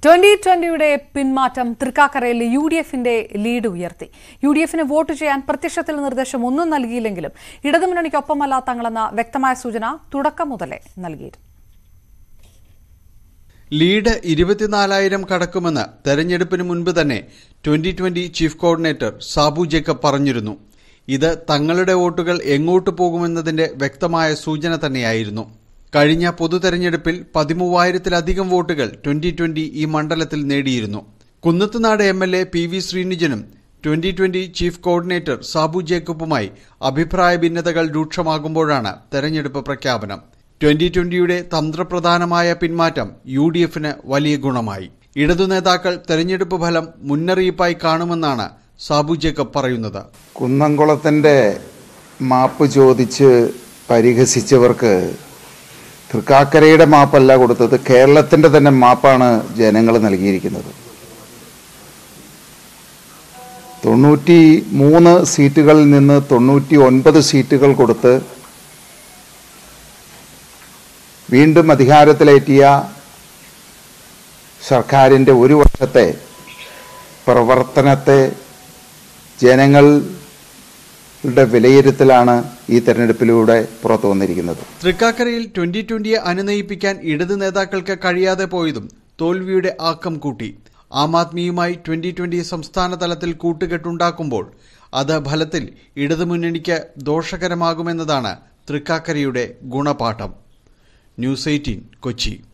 twenty ട്വന്റിയുടെ പിന്മാറ്റം തൃക്കാക്കരയിൽ യു ഡി എഫിന്റെ ലീഡ് ഉയർത്തി യു ഡി എഫിന് വോട്ട് ചെയ്യാൻ പ്രത്യക്ഷത്തിൽ നിർദ്ദേശം ഒന്നും നൽകിയില്ലെങ്കിലും ഇടതുമുന്നണിക്കൊപ്പമല്ല തങ്ങളെന്ന വ്യക്തമായ സൂചന തുടക്കം മുതലേ നൽകിയിരുന്നു ലീഡ് ഇരുപത്തിനാലായിരം കടക്കുമെന്ന് തെരഞ്ഞെടുപ്പിന് മുൻപ് തന്നെ twenty twenty chief coordinator Sabu Jacob പറഞ്ഞിരുന്നു ഇത് തങ്ങളുടെ വോട്ടുകൾ എങ്ങോട്ട് പോകുമെന്നതിന്റെ വ്യക്തമായ സൂചന തന്നെയായിരുന്നു കഴിഞ്ഞ പൊതു തെരഞ്ഞെടുപ്പിൽ പതിമൂവായിരത്തിലധികം വോട്ടുകൾ ട്വന്റി ട്വന്റി ഈ മണ്ഡലത്തിൽ നേടിയിരുന്നു Kunnathunad M L A P V ശ്രീനിജനും twenty twenty chief coordinator Sabu ജേക്കബുമായി അഭിപ്രായ ഭിന്നതകൾ രൂക്ഷമാകുമ്പോഴാണ് തെരഞ്ഞെടുപ്പ് പ്രഖ്യാപനം ട്വന്റി ട്വന്റിയുടെ തന്ത്രപ്രധാനമായ പിന്മാറ്റം യു ഡി എഫിന് വലിയ ഗുണമായി ഇടതു നേതാക്കൾ തെരഞ്ഞെടുപ്പ് ഫലം മുന്നറിയിപ്പായി കാണുമെന്നാണ് സാബു ജേക്കബ് പറയുന്നത് കുന്നംകുളത്തിൻ്റെ മാപ്പ് ചോദിച്ച് പരിഹസിച്ചവർക്ക് തൃക്കാക്കരയുടെ മാപ്പല്ല കൊടുത്തത് കേരളത്തിൻ്റെ തന്നെ മാപ്പാണ് ജനങ്ങൾ നൽകിയിരിക്കുന്നത് തൊണ്ണൂറ്റി മൂന്ന് സീറ്റുകളിൽ നിന്ന് തൊണ്ണൂറ്റി ഒൻപത് സീറ്റുകൾ കൊടുത്ത് വീണ്ടും അധികാരത്തിലേറ്റിയ സർക്കാരിൻ്റെ ഒരു വർഷത്തെ പ്രവർത്തനത്തെ ജനങ്ങളുടെ വിലയിരുത്തലാണ് ഈ തെരഞ്ഞെടുപ്പിലൂടെ പുറത്തു വന്നിരിക്കുന്നത് തൃക്കാക്കരയിൽ ട്വന്റി ട്വന്റിയെ അനുനയിപ്പിക്കാൻ ഇടതു നേതാക്കൾക്ക് കഴിയാതെ പോയതും തോൽവിയുടെ ആക്കം കൂട്ടി ആം ആദ്മിയുമായി ട്വന്റി ട്വന്റി സംസ്ഥാന തലത്തിൽ കൂട്ടുകെട്ടുണ്ടാക്കുമ്പോൾ അത് ഫലത്തിൽ ഇടതുമുന്നണിക്ക് ദോഷകരമാകുമെന്നതാണ് തൃക്കാക്കരയുടെ ഗുണപാഠം ന്യൂസ് എയ്റ്റീൻ കൊച്ചി